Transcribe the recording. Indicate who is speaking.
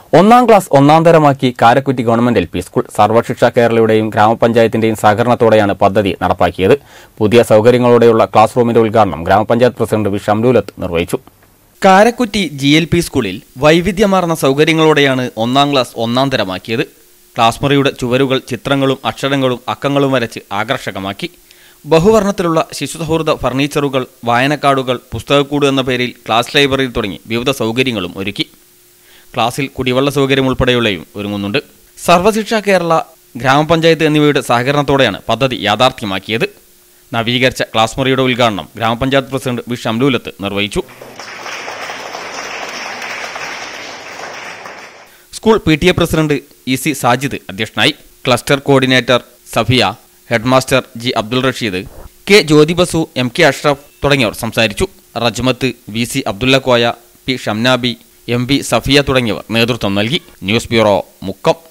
Speaker 1: ഒന്നാം ക്ലാസ് ഒന്നാം തരമാക്കി Karakkutty government L P school Sarva Shiksha കേരളയുടെയും ഗ്രാമപഞ്ചായത്തിന്റെയും സഹകരണത്തോടെയാണ് പദ്ധതി നടപ്പാക്കിയത് പുതിയ സൗകര്യങ്ങളോടെയുള്ള ക്ലാസ് റൂമിന്റെ ഉദ്ഘാടനം ഗ്രാമപഞ്ചായത്ത് പ്രസിഡന്റ് വി ഷംലൂലത്ത് നിർവഹിച്ചു
Speaker 2: കാരക്കുറ്റി ജി എൽ പി സ്കൂളിൽ വൈവിധ്യമാർന്ന സൗകര്യങ്ങളോടെയാണ് ഒന്നാം ക്ലാസ് ഒന്നാം തരമാക്കിയത് ക്ലാസ് മുറിയുടെ ചുവരുകൾ ചിത്രങ്ങളും അക്ഷരങ്ങളും അക്കങ്ങളും വരച്ച് ആകർഷകമാക്കി ബഹുവർണ്ണത്തിലുള്ള ശിശുസൗഹൃദ ഫർണിച്ചറുകൾ വായനക്കാർഡുകൾ പുസ്തകക്കൂട് എന്ന പേരിൽ ക്ലാസ് ലൈബ്രറി തുടങ്ങി വിവിധ സൗകര്യങ്ങളും ഒരുക്കി ക്ലാസ്സിൽ കുടിവെള്ള സൗകര്യം ഉൾപ്പെടെയുള്ളവയും ഒരുങ്ങുന്നുണ്ട് സർവശിക്ഷ കേരള ഗ്രാമപഞ്ചായത്ത് എന്നിവയുടെ സഹകരണത്തോടെയാണ് പദ്ധതി യാഥാർത്ഥ്യമാക്കിയത് നവീകരിച്ച ക്ലാസ് മുറിയുടെ ഉദ്ഘാടനം ഗ്രാമപഞ്ചായത്ത് പ്രസിഡന്റ് വി ഷംലൂലത്ത് നിർവഹിച്ചു school P T A president E C Sajid അധ്യക്ഷനായി cluster coordinator Safiya headmaster G Abdul Rasheed K Jyothibasu M K Ashraf തുടങ്ങിയവർ സംസാരിച്ചു Rajmath V C Abdulla Koya P Shamnabi M B Safiya തുടങ്ങിയവർ നേതൃത്വം നൽകി ന്യൂസ് ബ്യൂറോ മുക്കം